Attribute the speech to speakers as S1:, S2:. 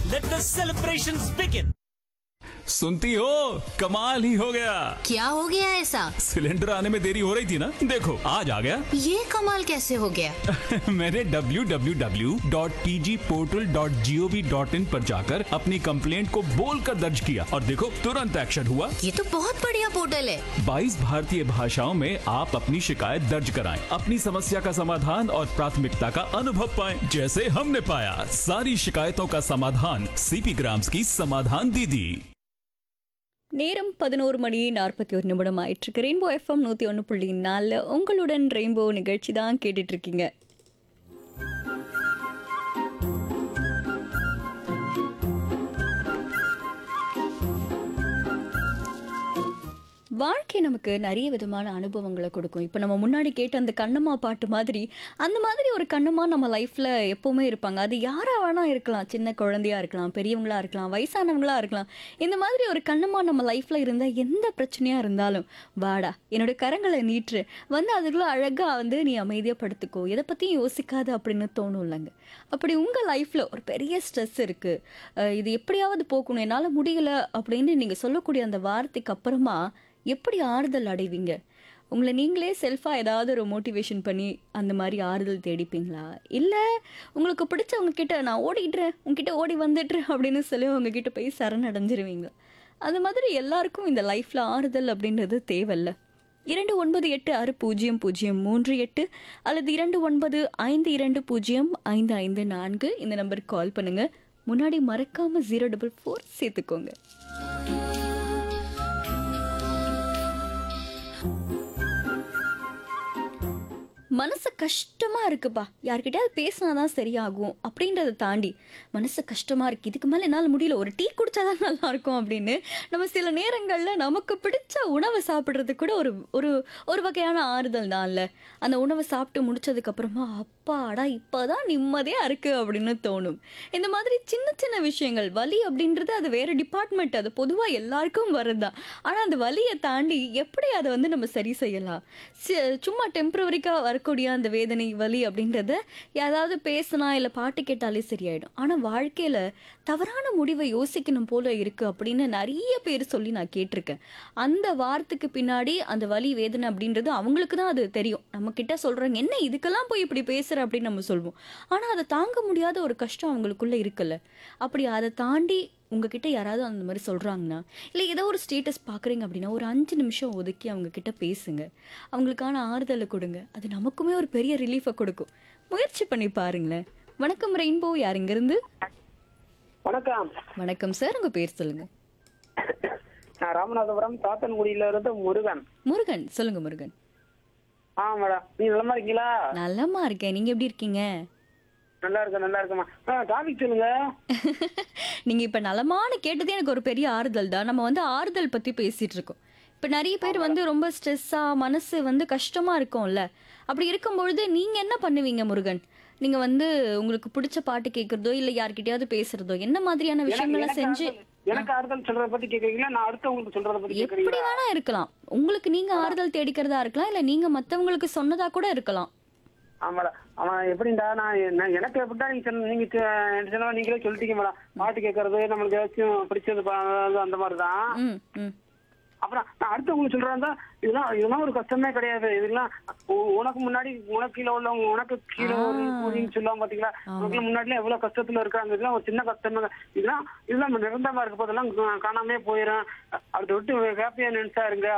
S1: Let the celebrations begin.
S2: सुनती हो कमाल ही हो गया
S3: क्या हो गया ऐसा
S2: सिलेंडर आने में देरी हो रही थी ना देखो आज आ गया
S3: ये कमाल कैसे हो गया
S2: मैंने www.tgportal.gov.in पर जाकर अपनी कंप्लेंट को बोलकर दर्ज किया और देखो तुरंत एक्शन हुआ
S3: ये तो बहुत बढ़िया पोर्टल है
S2: 22 भारतीय भाषाओं में आप अपनी शिकायत दर्ज कराएं, अपनी समस्या का समाधान और प्राथमिकता का अनुभव पाएं, जैसे हमने पाया सारी शिकायतों का समाधान सीपी ग्राम्स की समाधान दीदी
S4: நேரம் பதினோரு மணி நாற்பத்தி ஒரு நிமிடம் ஆயிட்டிருக்கு ரெயின்போ எஃப்எம் நூற்றி ஒன்று புள்ளி நாலில் உங்களுடன் ரெயின்போ நிகழ்ச்சி தான் கேட்டுட்டு இருக்கீங்க வாழ்க்கை நமக்கு நிறைய விதமான அனுபவங்களை கொடுக்கும் இப்போ நம்ம முன்னாடி கேட்ட அந்த கண்ணம்மா பாட்டு மாதிரி அந்த மாதிரி ஒரு கண்ணம்மா நம்ம லைஃப்பில் எப்போவுமே இருப்பாங்க அது யாராக வேணா இருக்கலாம் சின்ன குழந்தையா இருக்கலாம் பெரியவங்களா இருக்கலாம் வயசானவங்களா இருக்கலாம் இந்த மாதிரி ஒரு கண்ணம்மா நம்ம லைஃப்பில் இருந்தால் எந்த பிரச்சனையாக இருந்தாலும் வாடா என்னோட கரங்களை நீட்டு வந்து அதுக்குள்ள அழகாக வந்து நீ அமைதியாக படுத்துக்கோ எதை பற்றியும் யோசிக்காத அப்படின்னு தோணும் இல்லைங்க அப்படி உங்கள் லைஃப்பில் ஒரு பெரிய ஸ்ட்ரெஸ் இருக்குது இது எப்படியாவது போக்கணும் என்னால் முடியல அப்படின்னு நீங்கள் சொல்லக்கூடிய அந்த வார்த்தைக்கு அப்புறமா எப்படி ஆறுதல் அடைவீங்க உங்களை நீங்களே செல்ஃபாக ஏதாவது ஒரு மோட்டிவேஷன் பண்ணி அந்த மாதிரி ஆறுதல் தேடிப்பீங்களா இல்லை உங்களுக்கு பிடிச்சவங்க கிட்ட நான் ஓடிடுறேன் உங்ககிட்ட ஓடி வந்துடுறேன் அப்படின்னு சொல்லி உங்ககிட்ட போய் சரணடைஞ்சிருவீங்க அந்த மாதிரி எல்லாருக்கும் இந்த லைஃப்பில் ஆறுதல் அப்படின்றது தேவையில்ல இரண்டு ஒன்பது எட்டு ஆறு பூஜ்ஜியம் பூஜ்ஜியம் மூன்று எட்டு அல்லது இரண்டு ஒன்பது ஐந்து இரண்டு பூஜ்ஜியம் ஐந்து ஐந்து நான்கு இந்த நம்பருக்கு கால் பண்ணுங்க முன்னாடி மறக்காம ஜீரோ டபுள் ஃபோர் சேர்த்துக்கோங்க மனசு கஷ்டமா இருக்குப்பா யார்கிட்டயாவது பேசினாதான் சரியாகும் அப்படின்றத தாண்டி மனசு கஷ்டமா இருக்கு இதுக்கு மேல என்னால் முடியல ஒரு டீ குடிச்சாதான் நல்லா இருக்கும் அப்படின்னு நம்ம சில நேரங்கள்ல நமக்கு பிடிச்ச உணவை சாப்பிட்றது கூட ஒரு ஒரு ஒரு வகையான ஆறுதல் தான் இல்ல அந்த உணவை சாப்பிட்டு முடிச்சதுக்கு அப்புறமா அப்பாடா இப்பதான் நிம்மதியா இருக்கு அப்படின்னு தோணும் இந்த மாதிரி சின்ன சின்ன விஷயங்கள் வலி அப்படின்றது அது வேற டிபார்ட்மெண்ட் அது பொதுவா எல்லாருக்கும் வருதுதான் ஆனா அந்த வலியை தாண்டி எப்படி அதை வந்து நம்ம சரி செய்யலாம் சி- சும்மா டெம்பரவரிக்கா வரக்கூடிய அந்த வேதனை வலி அப்படின்றத யாராவது பேசினா இல்லை பாட்டு கேட்டாலே சரியாயிடும் ஆனால் வாழ்க்கையில் தவறான முடிவை யோசிக்கணும் போல இருக்கு அப்படின்னு நிறைய பேர் சொல்லி நான் கேட்டிருக்கேன் அந்த வார்த்தைக்கு பின்னாடி அந்த வலி வேதனை அப்படின்றது அவங்களுக்கு தான் அது தெரியும் நம்ம கிட்ட சொல்றாங்க என்ன இதுக்கெல்லாம் போய் இப்படி பேசுற அப்படின்னு நம்ம சொல்வோம் ஆனால் அதை தாங்க முடியாத ஒரு கஷ்டம் அவங்களுக்குள்ள இருக்குல்ல அப்படி அதை தாண்டி உங்ககிட்ட யாராவது அந்த மாதிரி சொல்கிறாங்கன்னா இல்லை ஏதோ ஒரு ஸ்டேட்டஸ் பார்க்குறீங்க அப்படின்னா ஒரு அஞ்சு நிமிஷம் ஒதுக்கி அவங்க கிட்ட பேசுங்க அவங்களுக்கான ஆறுதலை கொடுங்க அது நமக்குமே ஒரு பெரிய ரிலீஃபை கொடுக்கும் முயற்சி பண்ணி பாருங்களேன் வணக்கம் ரெயின்போ யார் இங்கிருந்து
S5: வணக்கம்
S4: வணக்கம் சார் உங்கள் பேர் சொல்லுங்க
S5: நான் ராமநாதபுரம் சாத்தன்குடியில இருந்து முருகன்
S4: முருகன் சொல்லுங்க முருகன்
S5: ஆ மேடம் நீங்க நல்லமா இருக்கீங்களா
S4: நல்லமா இருக்கேன் நீங்கள் எப்படி இருக்கீங்க
S5: நல்லா இருக்கேன் நல்லா இருக்கேம்மா ஆ டாபிக் சொல்லுங்க
S4: நீங்க இப்ப நலமான கேட்டதே எனக்கு ஒரு பெரிய ஆறுதல் தான் நம்ம வந்து ஆறுதல் பத்தி பேசிட்டு இருக்கோம் இப்ப நிறைய பேர் வந்து ரொம்ப ஸ்ட்ரெஸ்ஸா மனசு வந்து கஷ்டமா இருக்கும்ல அப்படி இருக்கும்பொழுது நீங்க என்ன பண்ணுவீங்க முருகன் நீங்க வந்து உங்களுக்கு பிடிச்ச பாட்டு கேட்கறதோ இல்ல யார்கிட்டயாவது பேசுறதோ என்ன மாதிரியான
S5: எனக்கு
S4: விஷயங்களை
S5: எனக்கு
S4: செஞ்சு
S5: ஆறுதல்- எனக்கு ஆறுதல் சொல்றத பத்தி கேக்குறீங்களா நான் அடுத்தவங்களுக்கு சொல்றத பத்தி
S4: எப்படி
S5: கேக்குறீங்களா
S4: வேணா இருக்கலாம் உங்களுக்கு நீங்க ஆறுதல் தேடிக்கிறதா இருக்கலாம் இல்ல நீங்க மத்தவங்களுக்கு சொன்னதா கூட இருக்கலாம்
S5: ஆமாடா அவன் எப்படிடா நான் நான் எனக்கு எப்படிடா நீங்க சொன்ன நீங்க சொ- எனக்கு சொன்னா நீங்களே சொல்லிட்டீங்க மேடம் பாட்டு கேட்கறது நம்மளுக்கு ஏதாச்சும் பிடிச்சது பா- அந்த மாதிரி தான்
S4: ம் ம்
S5: அப்புறம் நான் அடுத்தவங்களுக்கு சொல்றேன் இதெல்லாம் இதெல்லாம் ஒரு கஷ்டமே கிடையாது இதெல்லாம் உ- உனக்கு முன்னாடி உனக்கு கீழே உள்ளவங்க உனக்கு கீழே ஒரு கூலின்னு சொல்லுவாங்க பாத்தீங்களா உனக்கு முன்னாடி எவ்வளவு கஷ்டத்துல இருக்காங்க இதெல்லாம் ஒரு சின்ன கஷ்டமே தான். இதெல்லாம் இதெல்லாம் நிரந்தரமா இருக்க போதெல்லாம் காணாமே போயிடும் அடுத்த விட்டு ஹாப்பியா நினைச்சா இருங்க